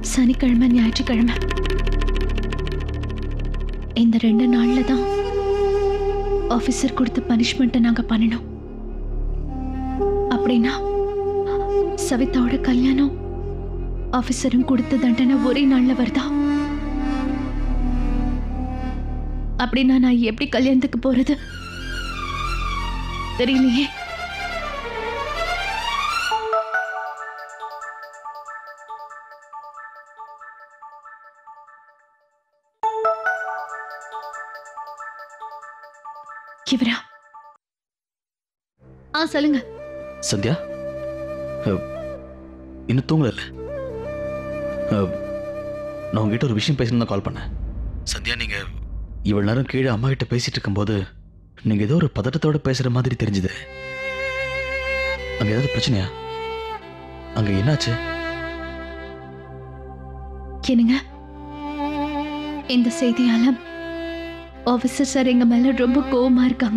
சனிக்கிழமை ஞாயிற்றுக்கிழமை இந்த ரெண்டு நாள்ல தான் ஆபீசர் கொடுத்த பனிஷ்மெண்ட்டை நாங்க பண்ணணும் அப்படின்னா சவிதாவோட கல்யாணம் ஆபீசரும் கொடுத்த தண்டனை ஒரே நாள்ல வருதா அப்படின்னா நான் எப்படி கல்யாணத்துக்கு போறது தெரியலையே இவரா ஆ சொல்லுங்க சந்தியா அஹ், இன்னும் தூங்கல நான் உங்ககிட்ட ஒரு விஷயம் பேசணும் தான் கால் பண்ணேன் சந்தியா நீங்க இவ்வளவு நேரம் கீழே அம்மா கிட்ட பேசிட்டு இருக்கும்போது நீங்க ஏதோ ஒரு பதட்டத்தோட பேசுற மாதிரி தெரிஞ்சுது அங்க ஏதாவது பிரச்சனையா அங்க என்னாச்சு என்னங்க இந்த செய்தியால ஆபீசர் சார் எங்க மேல ரொம்ப கோவமா இருக்காங்க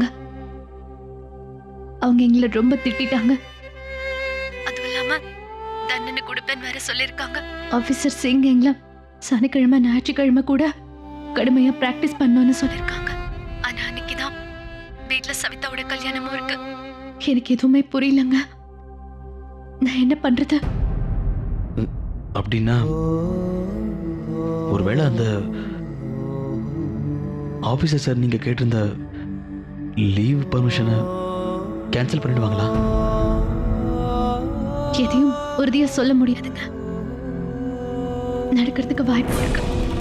அவங்க எங்களை ரொம்ப திட்டிட்டாங்க அதுவும் இல்லாம தண்டனை கொடுப்பேன்னு வேற சொல்லிருக்காங்க ஆபீசர் சிங் எங்களை சனிக்கிழமை ஞாயிற்றுக்கிழமை கூட கடுமையா பிராக்டிஸ் பண்ணணும்னு சொல்லிருக்காங்க ஆனா அன்னைக்குதான் வீட்ல சவிதாவோட கல்யாணமும் இருக்கு எனக்கு எதுவுமே புரியலங்க நான் என்ன பண்றது அப்படின்னா ஒருவேளை அந்த ஆஃபீஸர் சார் நீங்க கேட்டிருந்த லீவ் பர்மிஷனை கேன்சல் பண்ணிடுவாங்களா எதையும் உறுதியா சொல்ல முடியாதுங்க நடக்கிறதுக்கு வாய்ப்பு இருக்கு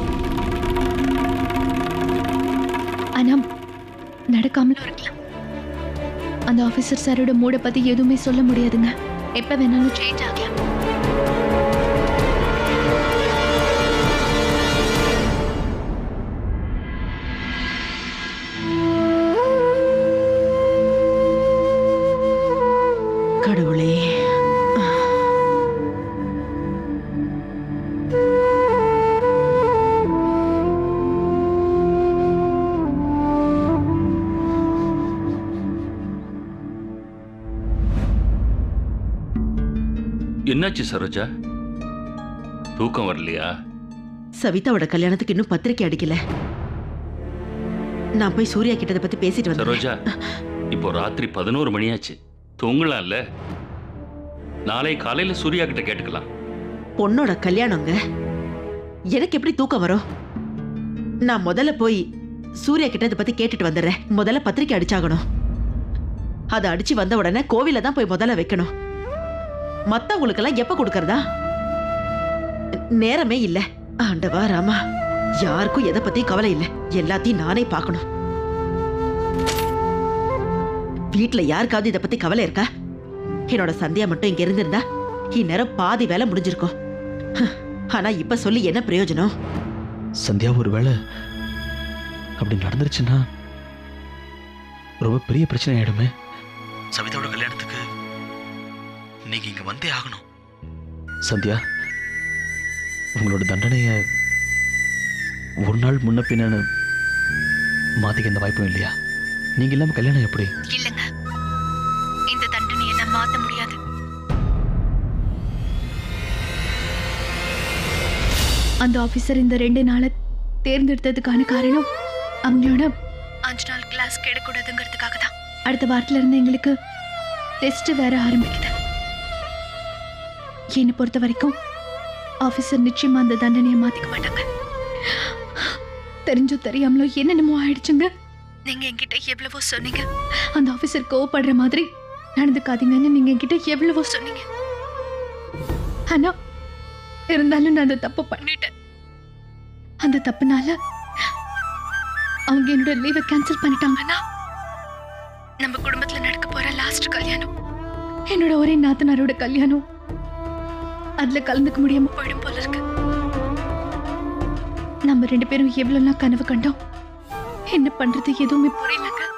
ஆனா நடக்காமலும் இருக்கலாம் அந்த ஆபீசர் சாரோட மூட பத்தி எதுவுமே சொல்ல முடியாதுங்க எப்ப வேணாலும் சேஞ்ச் ஆகலாம் கடவுளே என்னாச்சு சரோஜா தூக்கம் வரலையா சவிதாவோட கல்யாணத்துக்கு இன்னும் பத்திரிக்கை அடிக்கல நான் போய் சூர்யா கிட்ட இதை பத்தி பேசிட்டு வந்தேன் சரோஜா இப்போ ராத்திரி பதினோரு மணியாச்சு தூங்கலாம்ல நாளை காலையில சூர்யா கிட்ட கேட்டுக்கலாம் பொண்ணோட கல்யாணங்க எனக்கு எப்படி தூக்கம் வரும் நான் முதல்ல போய் சூர்யா கிட்ட இதை பத்தி கேட்டுட்டு வந்துடுறேன் முதல்ல பத்திரிக்கை அடிச்சாகணும் அதை அடிச்சு வந்த உடனே கோவில தான் போய் முதல்ல வைக்கணும் மத்தவங்களுக்கெல்லாம் எப்ப கொடுக்கறதா நேரமே இல்ல ஆண்டவா ராமா யாருக்கும் எதை பத்தியும் கவலை இல்ல எல்லாத்தையும் நானே பார்க்கணும் வீட்ல யாருக்காவது இதை பத்தி கவலை இருக்கா என்னோட சந்தியா மட்டும் இங்க இருந்திருந்தா இந்நேரம் பாதி வேலை முடிஞ்சிருக்கும் ஹ், ஆனா இப்ப சொல்லி என்ன பிரயோஜனம் சந்தியா ஒருவேளை அப்படி நடந்துருச்சுன்னா ரொம்ப பெரிய பிரச்சனை ஆயிடுமே சவிதாவோட கல்யாணத்துக்கு நீங்க இங்க வந்தே ஆகணும் சந்தியா உங்களோட தண்டனைய ஒரு நாள் முன்ன பின்னு மாத்திக்க எந்த வாய்ப்பும் இல்லையா நீங்க இல்லாம கல்யாணம் எப்படி இல்லைங்க இந்த தண்டனையை நான் மாத்த முடியாது அந்த ஆபீசர் இந்த ரெண்டு நாளை தேர்ந்தெடுத்ததுக்கான காரணம் அவங்களோட அஞ்சு நாள் கிளாஸ் கெடக்கூடாதுங்கிறதுக்காக தான் அடுத்த வாரத்துல இருந்து எங்களுக்கு டெஸ்ட் வேற ஆரம்பிக்குது என்னை பொறுத்த வரைக்கும் ஆபீசர் நிச்சயமா அந்த தண்டனையை மாத்திக்க மாட்டாங்க தெரிஞ்சோ தெரியாமலோ என்னென்னமோ ஆயிடுச்சுங்க நீங்க என்கிட்ட எவ்வளவோ சொன்னீங்க அந்த ஆபீசர் கோவப்படுற மாதிரி நடந்துக்காதீங்கன்னு நீங்க என்கிட்ட எவ்வளவோ சொன்னீங்க ஆனா இருந்தாலும் நான் அந்த தப்பு பண்ணிட்டேன் அந்த தப்புனால அவங்க என்னோட லீவை கேன்சல் பண்ணிட்டாங்கன்னா நம்ம குடும்பத்துல நடக்க போற லாஸ்ட் கல்யாணம் என்னோட ஒரே நாத்தனாரோட கல்யாணம் அதுல கலந்துக்க முடியாம போயிடும் போல இருக்கு நம்ம ரெண்டு பேரும் எவ்வளவுலாம் கனவு கண்டோம் என்ன பண்றது எதுவுமே புரியலங்க